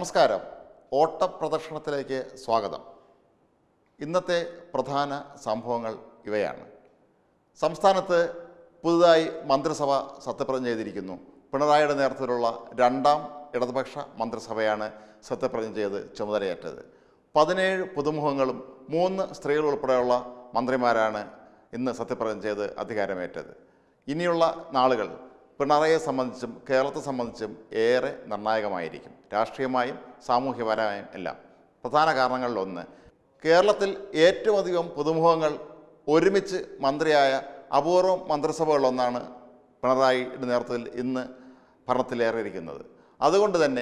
നമസ്കാരം ഓട്ടപ്രദക്ഷിണത്തിലേക്ക് സ്വാഗതം ഇന്നത്തെ പ്രധാന സംഭവങ്ങൾ ഇവയാണ് സംസ്ഥാനത്ത് പുതുതായി മന്ത്രിസഭ സത്യപ്രതിജ്ഞ ചെയ്തിരിക്കുന്നു പിണറായിയുടെ നേതൃത്വത്തിലുള്ള രണ്ടാം ഇടതുപക്ഷ മന്ത്രിസഭയാണ് സത്യപ്രതിജ്ഞ ചെയ്ത് ചുമതലയേറ്റത് പതിനേഴ് പുതുമുഖങ്ങളും മൂന്ന് സ്ത്രീകൾ ഉൾപ്പെടെയുള്ള മന്ത്രിമാരാണ് ഇന്ന് സത്യപ്രതിജ്ഞ ചെയ്ത് അധികാരമേറ്റത് ഇനിയുള്ള നാളുകൾ പിണറായിയെ സംബന്ധിച്ചും കേരളത്തെ സംബന്ധിച്ചും ഏറെ നിർണായകമായിരിക്കും രാഷ്ട്രീയമായും സാമൂഹ്യപരമായും എല്ലാം പ്രധാന കാരണങ്ങളിലൊന്ന് കേരളത്തിൽ ഏറ്റവും അധികം പുതുമുഖങ്ങൾ ഒരുമിച്ച് മന്ത്രിയായ അപൂർവം മന്ത്രിസഭകളിലൊന്നാണ് പിണറായിയുടെ നേതൃത്വത്തിൽ ഇന്ന് ഭരണത്തിലേറിയിരിക്കുന്നത് അതുകൊണ്ട് തന്നെ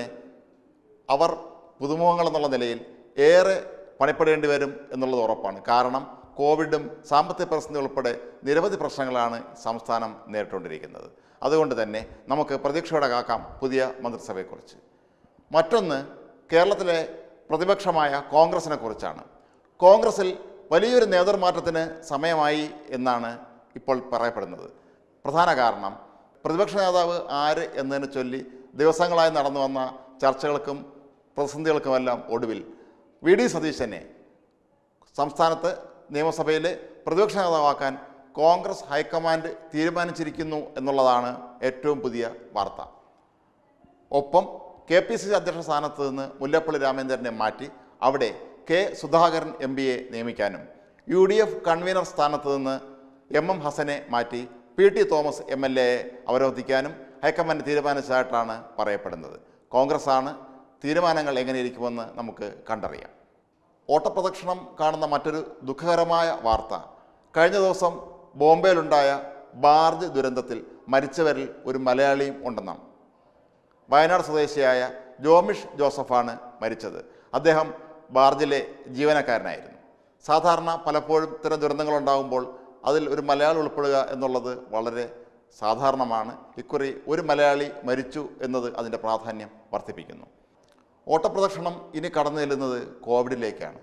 അവർ പുതുമുഖങ്ങൾ എന്നുള്ള നിലയിൽ ഏറെ പണിപ്പെടേണ്ടി വരും എന്നുള്ളത് ഉറപ്പാണ് കാരണം കോവിഡും സാമ്പത്തിക പ്രതിസന്ധി ഉൾപ്പെടെ നിരവധി പ്രശ്നങ്ങളാണ് സംസ്ഥാനം നേരിട്ടുകൊണ്ടിരിക്കുന്നത് അതുകൊണ്ട് തന്നെ നമുക്ക് പ്രതീക്ഷയോടെ കാക്കാം പുതിയ മന്ത്രിസഭയെക്കുറിച്ച് മറ്റൊന്ന് കേരളത്തിലെ പ്രതിപക്ഷമായ കോൺഗ്രസിനെ കുറിച്ചാണ് കോൺഗ്രസിൽ വലിയൊരു നേതൃമാറ്റത്തിന് സമയമായി എന്നാണ് ഇപ്പോൾ പറയപ്പെടുന്നത് പ്രധാന കാരണം പ്രതിപക്ഷ നേതാവ് ആര് എന്നതിനെ ചൊല്ലി ദിവസങ്ങളായി നടന്നു വന്ന ചർച്ചകൾക്കും പ്രതിസന്ധികൾക്കുമെല്ലാം ഒടുവിൽ വി ഡി സതീശനെ സംസ്ഥാനത്ത് നിയമസഭയിൽ പ്രതിപക്ഷ നേതാവാക്കാൻ കോൺഗ്രസ് ഹൈക്കമാൻഡ് തീരുമാനിച്ചിരിക്കുന്നു എന്നുള്ളതാണ് ഏറ്റവും പുതിയ വാർത്ത ഒപ്പം കെ പി സി സി അധ്യക്ഷ സ്ഥാനത്ത് നിന്ന് മുല്ലപ്പള്ളി രാമചന്ദ്രനെ മാറ്റി അവിടെ കെ സുധാകരൻ എം പിയെ നിയമിക്കാനും യു ഡി എഫ് കൺവീനർ സ്ഥാനത്ത് നിന്ന് എം എം ഹസനെ മാറ്റി P T Thomas M L എയെ അവരോധിക്കാനും ഹൈക്കമാൻഡ് തീരുമാനിച്ചതായിട്ടാണ് പറയപ്പെടുന്നത് കോൺഗ്രസ്സാണ് തീരുമാനങ്ങൾ എങ്ങനെയിരിക്കുമെന്ന് നമുക്ക് കണ്ടറിയാം ഓട്ടപ്രദക്ഷിണം കാണുന്ന മറ്റൊരു ദുഃഖകരമായ വാർത്ത കഴിഞ്ഞ ദിവസം ബോംബെയിലുണ്ടായ ബാർജ് ദുരന്തത്തിൽ മരിച്ചവരിൽ ഒരു മലയാളിയും ഉണ്ടെന്നാണ് വയനാട് സ്വദേശിയായ ജോമിഷ് ജോസഫാണ് മരിച്ചത് അദ്ദേഹം ബാർജിലെ ജീവനക്കാരനായിരുന്നു സാധാരണ പലപ്പോഴും ഇത്തരം ദുരന്തങ്ങൾ ഉണ്ടാകുമ്പോൾ അതിൽ ഒരു മലയാളി ഉൾപ്പെടുക എന്നുള്ളത് വളരെ സാധാരണമാണ് ഇക്കുറി ഒരു മലയാളി മരിച്ചു എന്നത് അതിൻ്റെ പ്രാധാന്യം വർദ്ധിപ്പിക്കുന്നു ഓട്ടപ്രദക്ഷിണം ഇനി കടന്നു ചെല്ലുന്നത് കോവിഡിലേക്കാണ്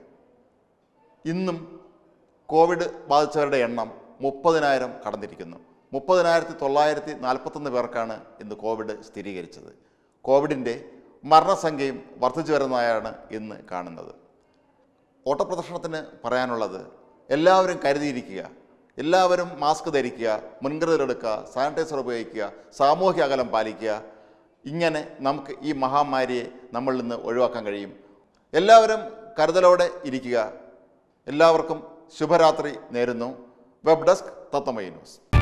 ഇന്നും കോവിഡ് ബാധിച്ചവരുടെ എണ്ണം മുപ്പതിനായിരം കടന്നിരിക്കുന്നു മുപ്പതിനായിരത്തി തൊള്ളായിരത്തി നാൽപ്പത്തൊന്ന് പേർക്കാണ് ഇന്ന് കോവിഡ് സ്ഥിരീകരിച്ചത് കോവിഡിൻ്റെ മരണസംഖ്യയും വർദ്ധിച്ചു വരുന്നതായാണ് ഇന്ന് കാണുന്നത് ഓട്ടപ്രദർശനത്തിന് പറയാനുള്ളത് എല്ലാവരും കരുതിയിരിക്കുക എല്ലാവരും മാസ്ക് ധരിക്കുക മുൻകരുതലെടുക്കുക സാനിറ്റൈസർ ഉപയോഗിക്കുക സാമൂഹ്യ അകലം പാലിക്കുക ഇങ്ങനെ നമുക്ക് ഈ മഹാമാരിയെ നമ്മളിൽ നിന്ന് ഒഴിവാക്കാൻ കഴിയും എല്ലാവരും കരുതലോടെ ഇരിക്കുക എല്ലാവർക്കും ശുഭരാത്രി നേരുന്നു വെബ് ഡെസ്ക് തത്തമൈ ന്യൂസ്